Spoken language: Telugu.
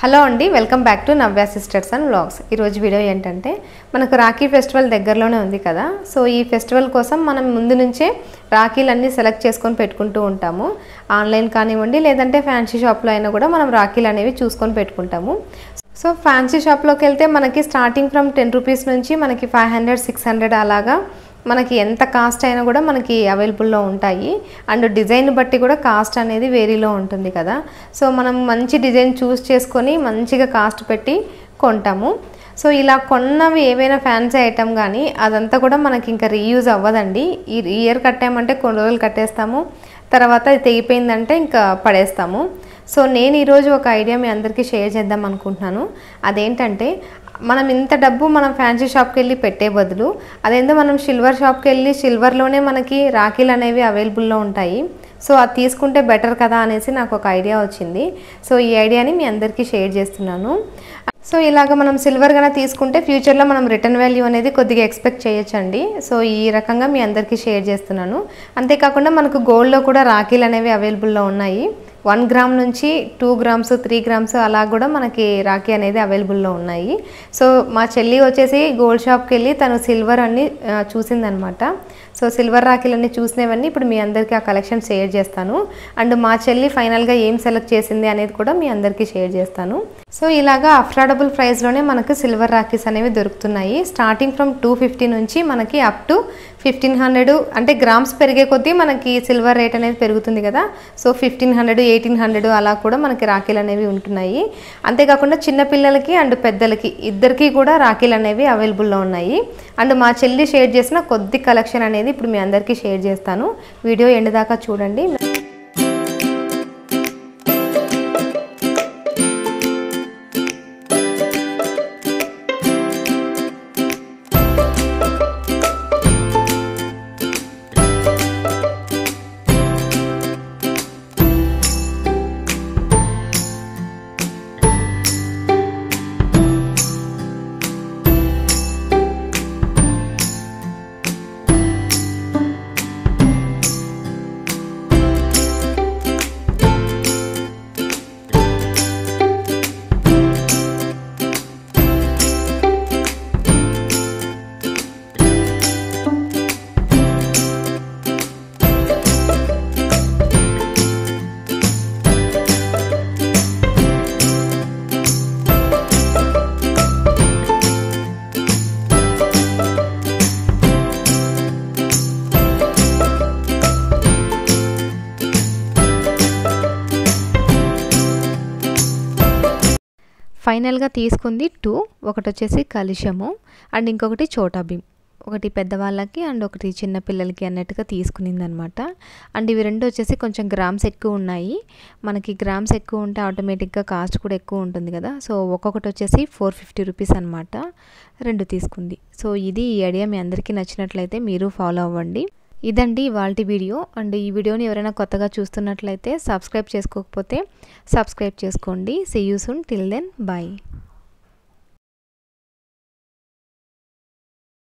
హలో అండి welcome back to Navya sisters and vlogs ఈరోజు వీడియో ఏంటంటే మనకు రాఖీ ఫెస్టివల్ దగ్గరలోనే ఉంది కదా సో ఈ ఫెస్టివల్ కోసం మనం ముందు నుంచే రాఖీలన్నీ సెలెక్ట్ చేసుకొని పెట్టుకుంటూ ఉంటాము ఆన్లైన్ కానివ్వండి లేదంటే ఫ్యాన్సీ షాప్లో అయినా కూడా మనం రాఖీలు అనేవి చూసుకొని పెట్టుకుంటాము సో ఫ్యాన్సీ షాప్లోకి వెళ్తే మనకి స్టార్టింగ్ ఫ్రమ్ టెన్ రూపీస్ నుంచి మనకి ఫైవ్ హండ్రెడ్ సిక్స్ హండ్రెడ్ అలాగా మనకి ఎంత కాస్ట్ అయినా కూడా మనకి అవైలబుల్లో ఉంటాయి అండ్ డిజైన్ బట్టి కూడా కాస్ట్ అనేది వేరీలో ఉంటుంది కదా సో మనం మంచి డిజైన్ చూస్ చేసుకొని మంచిగా కాస్ట్ పెట్టి కొంటాము సో ఇలా కొన్నవి ఏవైనా ఫ్యాన్సీ ఐటమ్ కానీ అదంతా కూడా మనకి ఇంకా రీయూజ్ అవ్వదండి ఈ ఇయర్ కట్టామంటే కొన్ని రోజులు కట్టేస్తాము తర్వాత అది తెగిపోయిందంటే ఇంకా పడేస్తాము సో నేను ఈరోజు ఒక ఐడియా మీ అందరికీ షేర్ చేద్దాం అనుకుంటున్నాను అదేంటంటే మనం ఇంత డబ్బు మనం ఫ్యాన్సీ షాప్కి వెళ్ళి పెట్టే బదులు అదేందో మనం సిల్వర్ షాప్కి వెళ్ళి సిల్వర్లోనే మనకి రాఖీలు అనేవి అవైలబుల్లో ఉంటాయి సో అది తీసుకుంటే బెటర్ కదా అనేసి నాకు ఒక ఐడియా వచ్చింది సో ఈ ఐడియాని మీ అందరికీ షేర్ చేస్తున్నాను సో ఇలాగ మనం సిల్వర్ కన్నా తీసుకుంటే ఫ్యూచర్లో మనం రిటర్న్ వాల్యూ అనేది కొద్దిగా ఎక్స్పెక్ట్ చేయొచ్చండి సో ఈ రకంగా మీ అందరికీ షేర్ చేస్తున్నాను అంతేకాకుండా మనకు గోల్డ్లో కూడా రాఖీలు అనేవి అవైలబుల్లో ఉన్నాయి వన్ గ్రామ్ నుంచి టూ గ్రామ్స్ త్రీ గ్రామ్స్ అలా కూడా మనకి రాఖీ అనేది అవైలబుల్లో ఉన్నాయి సో మా చెల్లి వచ్చేసి గోల్డ్ షాప్కి వెళ్ళి తను సిల్వర్ అన్ని ఆ, చూసిందనమాట సో సిల్వర్ రాఖీలన్నీ చూసినవన్నీ ఇప్పుడు మీ అందరికీ ఆ కలెక్షన్ షేర్ చేస్తాను అండ్ మా చెల్లి ఫైనల్గా ఏం సెలెక్ట్ చేసింది అనేది కూడా మీ అందరికీ షేర్ చేస్తాను సో ఇలాగా అఫోర్డబుల్ ప్రైస్లోనే మనకు సిల్వర్ రాఖీస్ అనేవి దొరుకుతున్నాయి స్టార్టింగ్ ఫ్రమ్ టూ ఫిఫ్టీ నుంచి మనకి అప్ టు ఫిఫ్టీన్ హండ్రెడ్ అంటే గ్రామ్స్ పెరిగే కొద్దీ మనకి సిల్వర్ రేట్ అనేది పెరుగుతుంది కదా so fifteen hundred eighteen hundred అలా కూడా మనకి రాఖీలు అనేవి ఉంటున్నాయి అంతేకాకుండా చిన్న పిల్లలకి అండ్ పెద్దలకి ఇద్దరికి కూడా రాఖీలు అనేవి అవైలబుల్లో ఉన్నాయి అండ్ మా చెల్లి షేర్ చేసిన కొద్ది కలెక్షన్ అనేది ఇప్పుడు మీ అందరికీ షేర్ చేస్తాను వీడియో ఎండ్ దాకా చూడండి ఫైనల్గా తీసుకుంది టూ ఒకటి వచ్చేసి కలిశము అండ్ ఇంకొకటి చోటా భీమ్ ఒకటి పెద్దవాళ్ళకి అండ్ ఒకటి చిన్న పిల్లలకి అన్నట్టుగా తీసుకునింది అనమాట అండ్ ఇవి రెండు వచ్చేసి కొంచెం గ్రామ్స్ ఎక్కువ ఉన్నాయి మనకి గ్రామ్స్ ఎక్కువ ఉంటే ఆటోమేటిక్గా కాస్ట్ కూడా ఎక్కువ ఉంటుంది కదా సో ఒక్కొక్కటి వచ్చేసి ఫోర్ ఫిఫ్టీ రూపీస్ అనమాట రెండు తీసుకుంది సో ఇది ఈ ఐడియా మీ అందరికీ నచ్చినట్లయితే మీరు ఫాలో అవ్వండి ఇదండి ఇవాళ వీడియో అండ్ ఈ వీడియోని ఎవరైనా కొత్తగా చూస్తున్నట్లయితే సబ్స్క్రైబ్ చేసుకోకపోతే సబ్స్క్రైబ్ చేసుకోండి see you soon till then bye